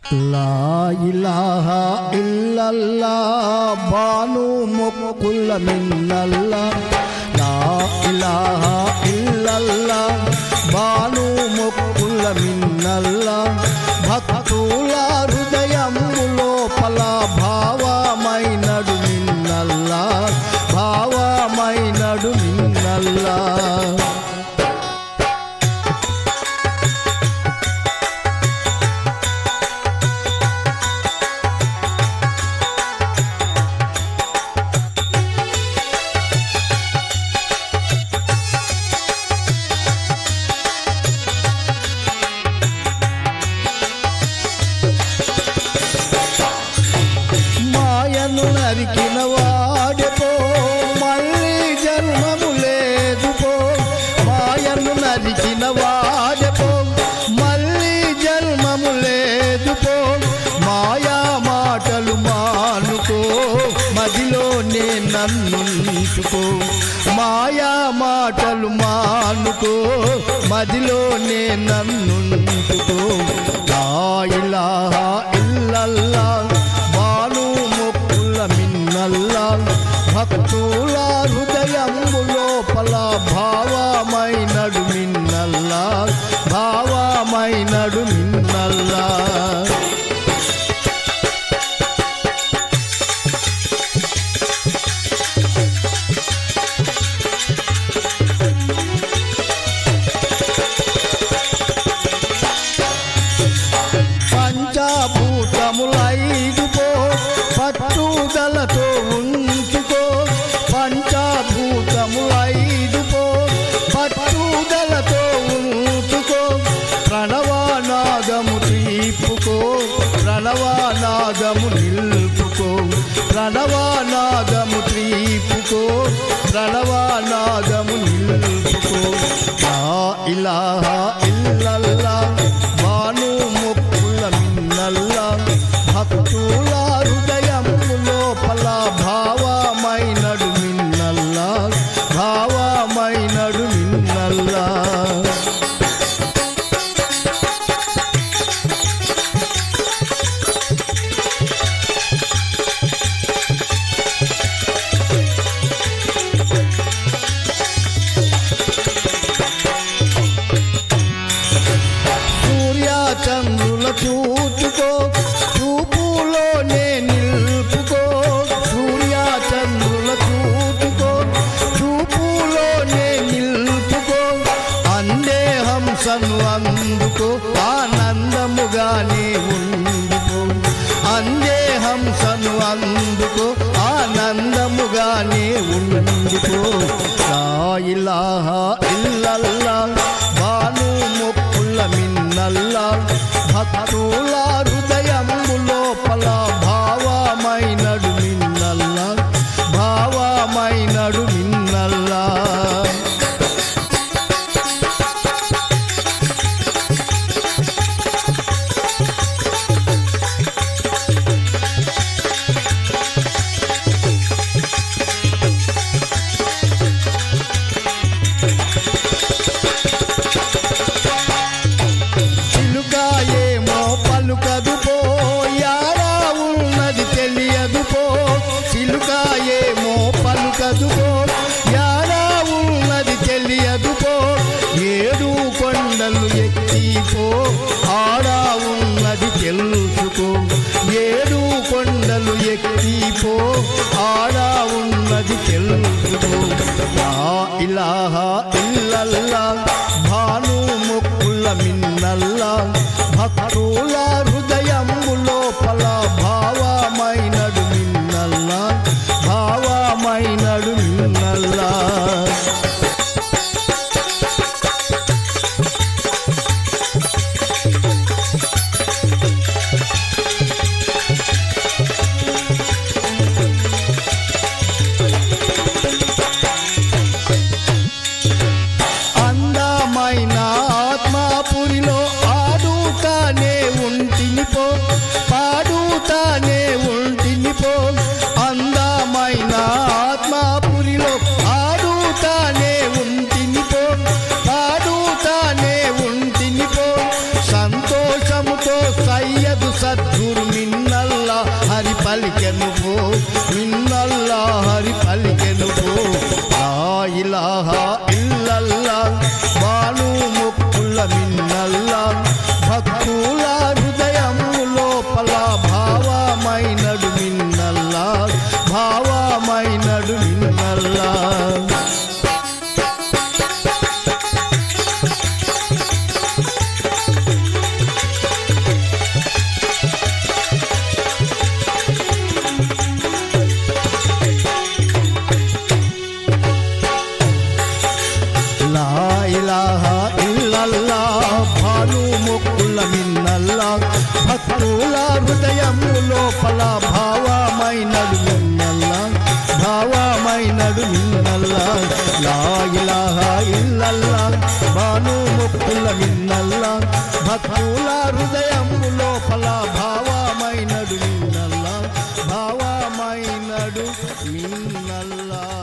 లా ఇలాహా ఇల్లల్లా బాను మొక్కుల మిన్నల్లా లా ఇలాహా ఇల్లల్లా బాను మొక్కుల మిన్నల్లా భక్తుల హృదయము లోపల భావమైనడు మిన్నల్లా భావమైనడు మిన్నల్లా మాయను నరికిన వాడెపో మళ్ళీ జన్మము లేదు పో మాయను నరికిన వాడెపో మళ్ళీ జన్మము లేదు పో మాయా మాటలు మానుకో మదిలోనే నన్నుంచుకో మాయా మాటలు మానుకో మదిలోనే నన్నుంచుకో లా ఇలాహా ఇల్లల్లా బాను మొక్కుల మిన్నల్లా భక్తుల హృదయము లోపల భావమైనడు మిన్నల్లా భావమైనడు మిన్నల్లా పంచాభూతములైదు పో పట్టుదలతో ఉంచుకో పంచాభూతములైదు పో పట్టుదలతో ఉంచుకో ప్రణవానాదము తీపుకో ప్రణవానాదము నిల్పుకో ప్రణవానాదము తీపుకో ప్రణవానాదము నిల్పుకో లా ఇలాహా ఇల్లల్లా బాను మొక్కుల మిన్నల్లా భక్తుల హృదయము లోపల భావమైనడు మిన్నల్లా భావమైనడు మిన్నల్లా సూర్య చంద్రుల చూచుకో చూపులోనే నిల్పుకో సూర్య చంద్రుల చూచుకో చూపులోనే నిల్పుకో అందే హంసను అందుకో ఆనందముగానే ఉండుకో అందే హంసను అందుకో ఆనందముగానే ఉండుకో లా ఇలాహా ఇల్లల్లా బాను మొక్కుల మిన్నల్లా భక్తుల హృదయము లోపల భావమైనడు మిన్నల్లా భావమైనడు మిన్నల్లా చిలుకాయేమో పలుకదు పో యారా ఉన్నది తెలియదు పో చిలుకాయేమో పలుకదు పో యారా ఉన్నది తెలియదు పో ఏడు కొండలు ఎక్కిపో ఆడా ఉన్నది తెలుసుకో ఏడు కొండలు ఎక్కిపో ఆడా ఉన్నది తెలుసుకో లా ఇలాహా ఇల్లల్లా భాను మొక్కుల మిన్నల్లా భక్తుల హృదయము లోపల భావమైనడు మిన్నల్లా భావమైనడు మిన్నల్లా అందమైన ఆత్మాపురిలో ఆడుతానే ఉంటిని పో పాడుతానే తెలియదు సద్గురు మిన్నల్లా హరి పలికెను పో మిన్నల్లా హరి పలికెను పో లా ఇలాహా ఇల్లల్లా బాను ముక్కుల మిన్నల్లా భక్తుల హృదయము లోపల భావమైనడు మిన్నల్లా భావమైనడు మిన్నల్లా లా ఇలాహా ఇల్లల్లా భాను మొక్కుల మిన్నల్లా భక్తుల హృదయము లోపల భావమైనడు మిన్నల్లా భావమైనడు మిన్నల్లా లా ఇలాహా ఇల్లల్లా భాను మొక్కుల మిన్నల్లా భక్తుల హృదయము లోపల భావమైనడు మిన్నల్లా భావమైనడు మిన్నల్లా